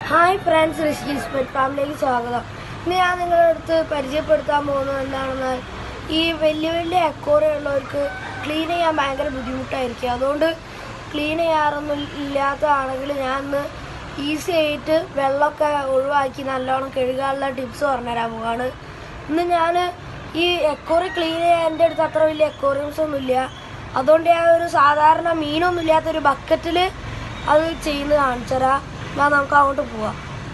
hi friends Rishi's pet ഫാമിലിയിലേക്ക് സ്വാഗതം ഇന്ന് ഞാൻ നിങ്ങളുടെ അടുത്ത് പരിചയപ്പെടുത്താൻ പോകുന്നത് എന്താണെന്നാൽ ഈ വലിയ വലിയ അക്വോറിയം ഉള്ളവർക്ക് ക്ലീൻ ചെയ്യാൻ ഭയങ്കര ബുദ്ധിമുട്ടായിരിക്കും അതുകൊണ്ട് ക്ലീൻ ചെയ്യാറൊന്നും ഇല്ലാത്തതാണെങ്കിൽ ഞാൻ ഇന്ന് ഈസി ആയിട്ട് വെള്ളമൊക്കെ ഒഴിവാക്കി നല്ലോണം കഴുകാനുള്ള ടിപ്സ് പറഞ്ഞുതരാൻ പോവാണ് ഇന്ന് ഞാൻ ഈ എക്കോറി ക്ലീൻ ചെയ്യാൻ എൻ്റെ അടുത്ത് അത്ര വലിയ എക്കോറിയംസ് ഒന്നുമില്ല അതുകൊണ്ട് ഞാൻ ഒരു സാധാരണ മീനൊന്നും ഇല്ലാത്തൊരു ബക്കറ്റിൽ അത് ചെയ്യുന്നത് കാണിച്ചുതരാം എന്നാ നമുക്ക് അങ്ങോട്ട് പോവാം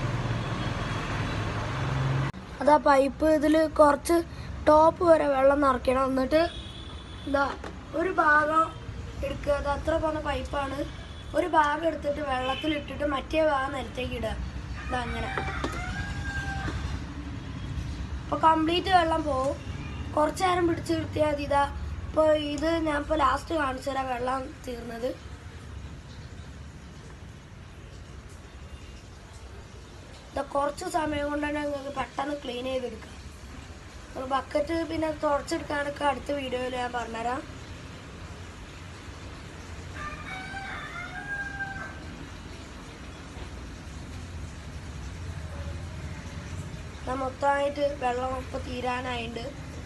അതാ പൈപ്പ് ഇതിൽ കുറച്ച് ടോപ്പ് വരെ വെള്ളം നിറയ്ക്കണം എന്നിട്ട് ഇതാ ഒരു ഭാഗം എടുക്കുക അത് അത്ര പോകുന്ന പൈപ്പാണ് ഒരു ഭാഗം എടുത്തിട്ട് വെള്ളത്തിൽ ഇട്ടിട്ട് മറ്റേ ഭാഗം നിലത്തേക്ക് ഇടുക ഇതാ അങ്ങനെ അപ്പോൾ കംപ്ലീറ്റ് വെള്ളം പോവും കുറച്ച് നേരം പിടിച്ച് നിർത്തിയാൽ മതി ഇതാ ഇപ്പോൾ ഇത് ഞാൻ ഇപ്പോൾ ലാസ്റ്റ് കാണിച്ചു തരാം വെള്ളം തീർന്നത് ഇത് കുറച്ച് സമയം കൊണ്ട് തന്നെ നിങ്ങൾക്ക് പെട്ടെന്ന് ക്ലീൻ ചെയ്തെടുക്കാം ഒരു ബക്കറ്റ് പിന്നെ തുടച്ചെടുക്കാനൊക്കെ അടുത്ത വീഡിയോയിൽ ഞാൻ പറഞ്ഞുതരാം ഞാൻ മൊത്തമായിട്ട് വെള്ളം ഇപ്പൊ തീരാനായിട്ടുണ്ട്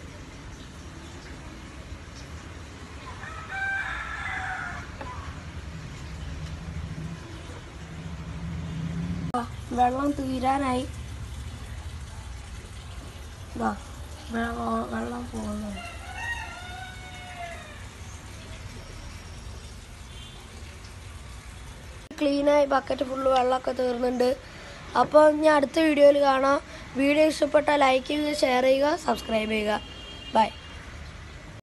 ആ, വെള്ളം തീരാനായി ഇതാ വെള്ളം വെള്ളം പോകുന്നു ക്ലീനായി ബക്കറ്റ് ഫുള്ള് വെള്ളമൊക്കെ തീർന്നുണ്ട് അപ്പോൾ ഞാൻ അടുത്ത വീഡിയോയിൽ കാണാം വീഡിയോ ഇഷ്ടപ്പെട്ടാൽ ലൈക്ക് ചെയ്യുക ഷെയർ ചെയ്യുക സബ്സ്ക്രൈബ് ചെയ്യുക ബൈ